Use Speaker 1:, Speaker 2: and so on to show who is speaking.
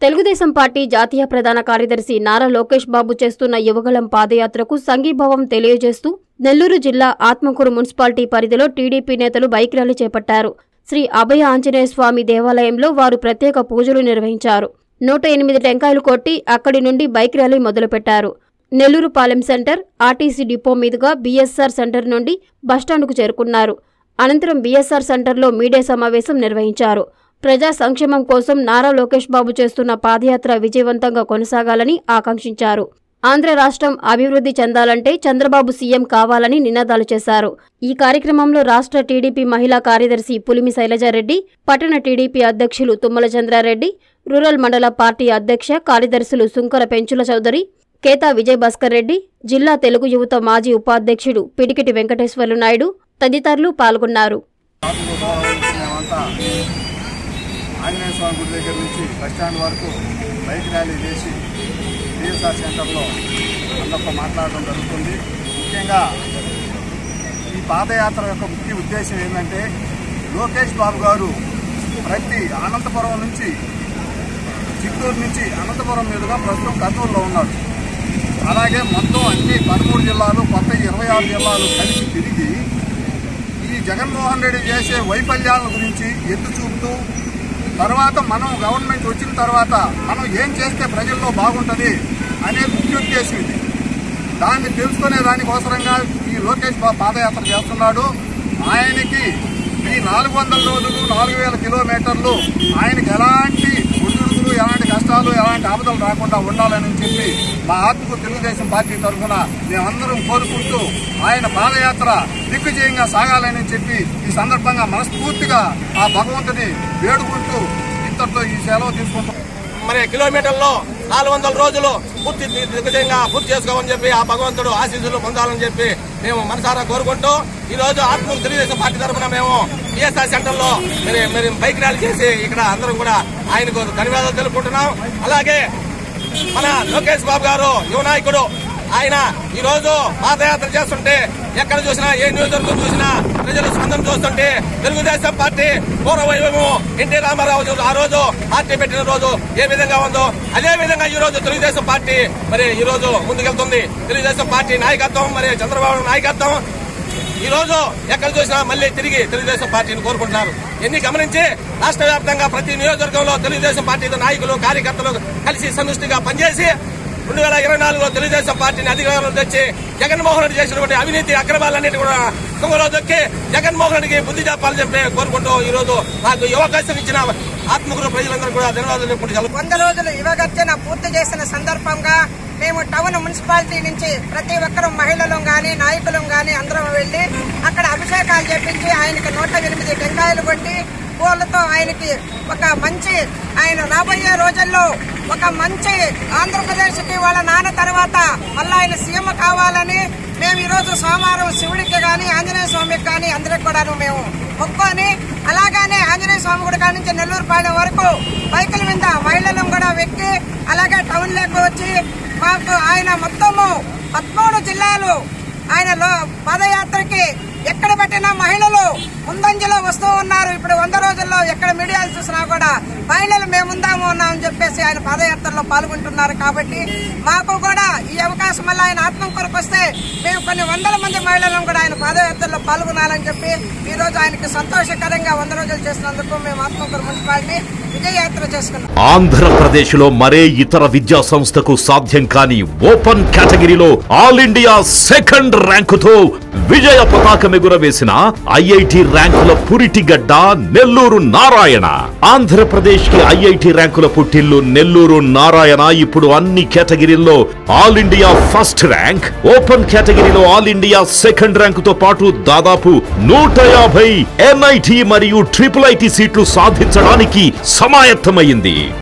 Speaker 1: Telugu Desam party జాతీయ ప్రధాన కార్యదర్శి నారా లోకేష్ బాబు చేస్తున్న యువగళం పాదయాత్రకు సంఘీభావం తెలియజేస్తూ నెల్లూరు జిల్లా ఆత్మకూరు మున్సిపాలిటీ పరిధిలో టీడీపీ నేతలు బైక్ ర్యాలీ చేపట్టారు శ్రీ అభయ ఆంజనేయ స్వామి దేవాలయంలో వారు ప్రత్యేక పూజలు నిర్వహించారు నూట ఎనిమిది టెంకాయలు కొట్టి అక్కడి నుండి బైక్ ర్యాలీ మొదలుపెట్టారు Nellore Palem centre RTC depot మీదుగా బీఎస్ఆర్ సెంటర్ నుండి బస్టాండ్కు చేరుకున్నారు అనంతరం బీఎస్ఆర్ సెంటర్లో మీడియా సమావేశం నిర్వహించారు ప్రజా సంక్షేమం కోసం నారా లోకేష్ బాబు చేస్తున్న పాదయాత్ర విజయవంతంగా కొనసాగాలని ఆకాంక్షించారు ఆంధ్ర రాష్ట్రం అభివృద్ధి చెందాలంటే చంద్రబాబు సీఎం కావాలని నినాదాలు చేశారు ఈ కార్యక్రమంలో రాష్ట్ర టీడీపీ మహిళా కార్యదర్శి పులిమి శైలజారెడ్డి పట్టణ టీడీపీ అధ్యక్షులు తుమ్మల చంద్రారెడ్డి రూరల్ మండల పార్టీ అధ్యక్ష కార్యదర్శులు సుంకర పెంచుల చౌదరి కేతా విజయభాస్కర్ రెడ్డి జిల్లా తెలుగు యువత మాజీ ఉపాధ్యక్షుడు పిడికిటి వెంకటేశ్వర్లు నాయుడు తదితరులు పాల్గొన్నారు
Speaker 2: మేమంతా ఆంజనేయ స్వామి గుడి దగ్గర నుంచి బస్టాండ్ వరకు బైక్ ర్యాలీ చేసి బిఎస్ఆర్ సెంటర్లో అందరితో మాట్లాడడం జరుగుతుంది ముఖ్యంగా ఈ పాదయాత్ర యొక్క ముఖ్య ఉద్దేశం ఏంటంటే లోకేష్ బాబు గారు ప్రతి అనంతపురం నుంచి చిత్తూరు నుంచి అనంతపురం మీదుగా ప్రస్తుతం కర్నూలులో ఉన్నాడు అలాగే మొత్తం అన్ని పదమూడు జిల్లాలు కొత్త ఇరవై ఆరు జిల్లాలు కలిసి తిరిగి ఈ జగన్మోహన్ రెడ్డి చేసే వైఫల్యాల గురించి ఎత్తు చూపుతూ తర్వాత మనం గవర్నమెంట్ వచ్చిన తర్వాత మనం ఏం చేస్తే ప్రజల్లో బాగుంటుంది అనే ముఖ్య ఉద్దేశం ఇది దాన్ని తెలుసుకునే దానికోసరంగా ఈ లోకేష్ బాబు పాదయాత్ర చేస్తున్నాడు ఆయనకి ఈ నాలుగు వందల రోజులు నాలుగు వేల కిలోమీటర్లు ఆయనకి ఎలాంటి ఒడిదుడుకులు ఎలాంటి కష్టాలు ఎలాంటి ఆపదలు రాకుండా ఉండాలని చెప్పి మా ఆత్మకు తెలుగుదేశం పార్టీ తరఫున మేమందరం కోరుకుంటూ ఆయన పాదయాత్ర దిగ్విజయంగా సాగాలని చెప్పి ఈ సందర్భంగా మనస్ఫూర్తిగా ఆ భగవంతుని వేడుకుంటూ ఇంతట్లో ఈ సెలవు తీసుకుంటాం
Speaker 3: మరి కిలోమీటర్లో నాలుగు వందల రోజులు పూర్తి దిగ్విజయంగా పూర్తి చేసుకోమని చెప్పి ఆ భగవంతుడు ఆశీస్సులు పొందాలని చెప్పి మేము మనసారా కోరుకుంటూ ఈ రోజు ఆత్మ తెలుగుదేశం పార్టీ తరఫున మేము ఈఎస్ఆర్ సెంటర్ లో మరి మరి బైక్ ర్యాలీ చేసి ఇక్కడ అందరం కూడా ఆయనకు ధన్యవాదాలు తెలుపుకుంటున్నాం అలాగే మన లోకేష్ బాబు గారు యువ నాయకుడు ఆయన ఈ రోజు పాదయాత్ర చేస్తుంటే ఎక్కడ చూసినా ఏ నియోజకవర్గం చూసినా ప్రజల స్పందన చూస్తుంటే తెలుగుదేశం పార్టీ పూర్వ వైభవం ఎన్టీ రామారావు చూ- ఆ రోజు పార్టీ పెట్టిన రోజు ఏ విధంగా ఉందో అదే విధంగా ఈ రోజు తెలుగుదేశం పార్టీ మరి ఈ రోజు ముందుకెళ్తుంది తెలుగుదేశం పార్టీ నాయకత్వం మరి చంద్రబాబు నాయకత్వం ఈ రోజు ఎక్కడ చూసినా మళ్ళీ తిరిగి తెలుగుదేశం పార్టీని కోరుకుంటున్నారు ఎన్ని గమనించి రాష్ట్ర వ్యాప్తంగా ప్రతి నియోజకవర్గంలో తెలుగుదేశం పార్టీ నాయకులు కార్యకర్తలు కలిసి సమిష్టిగా పనిచేసి రెండు వేల ఇరవై నాలుగులో తెలుగుదేశం పార్టీని అధికారంలో తెచ్చి జగన్మోహన్ రెడ్డి చేసినటువంటి అవినీతి అక్రమాలన్నిటి కూడా కుంగలో దొక్కి జగన్మోహన్ రెడ్డికి బుద్ధి చెప్పాలని చెప్పి కోరుకుంటూ ఈ రోజు నాకు ఈ అవకాశం ఇచ్చిన ఆత్మగురు ప్రజలందరూ కూడా ధన్యవాదాలు చెప్పుకుంటూ సెలవు
Speaker 4: వంద రోజులు యువగర్జన పూర్తి చేసిన సందర్భంగా మేము టౌన్ మున్సిపాలిటీ నుంచి ప్రతి ఒక్కరూ మహిళలు గాని నాయకులు గాని అందరం వెళ్లి అక్కడ అభిషేకాలు చేపించి ఆయనకి నూట ఎనిమిది టెంకాయలు కొట్టి పూలతో ఆయనకి ఒక మంచి ఆయన రాబోయే రోజుల్లో ఒక మంచి ఆంధ్రప్రదేశ్ కి వాళ్ళ నాన్న తర్వాత మళ్ళీ ఆయన సీఎం కావాలని మేము ఈ రోజు సోమవారం శివుడికి గాని ఆంజనేయ స్వామికి కానీ అందరికి కూడాను మేము మొక్కుని అలాగనే ఆంజనేయ స్వామి గుడి కాడ నుంచి నెల్లూరు పాలెం వరకు బైకుల మీద మహిళలను కూడా వెక్కి అలాగే టౌన్ లోకి వచ్చి మాకు ఆయన మొత్తము పదమూడు జిల్లాలు ఆయన లో- పాదయాత్రకి ఎక్కడ పెట్టినా మహిళలు ముందంజలో వస్తూ ఉన్నారు ఇప్పుడు వంద రోజుల్లో ఎక్కడ మీడియాలు చూసినా కూడా మహిళలు మేము ఉందాము ఉన్నామని చెప్పేసి ఆయన పాదయాత్రలో పాల్గొంటున్నారు కాబట్టి మాకు కూడా ఈ అవకాశం వల్ల ఆయన ఆత్మ కొరకు వస్తే మేము కొన్ని వందల మంది మహిళలను కూడా ఆయన పాదయాత్రలో పాల్గొనాలని చెప్పి ఈ రోజు ఆయనకి సంతోషకరంగా వంద రోజులు చేసినందుకు మేము ఆత్మకూరు మున్సిపాలిటీ విజయయాత్ర చేసుకున్నాం
Speaker 5: ఆంధ్రప్రదేశ్ లో మరే ఇతర విద్యా సంస్థకు సాధ్యం కాని ఓపెన్ కేటగిరీలో ఆల్ ఇండియా సెకండ్ ర్యాంకుతో విజయ పతాకం ఎగురవేసిన ఐఐటి ర్యాంకుల పురిటిగడ్డ నెల్లూరు నారాయణ ఆంధ్రప్రదేశ్ కి ఐఐటి ర్యాంకుల పుట్టిల్లు నెల్లూరు నారాయణ ఇప్పుడు అన్ని కేటగిరీల్లో all India first rank open కేటగిరీలో ఆల్ ఇండియా సెకండ్ ర్యాంకుతో పాటు దాదాపు నూట యాభై ఎన్ఐటి మరియు ట్రిపుల్ ఐటి సీట్లు సాధించడానికి సమాయత్తమైంది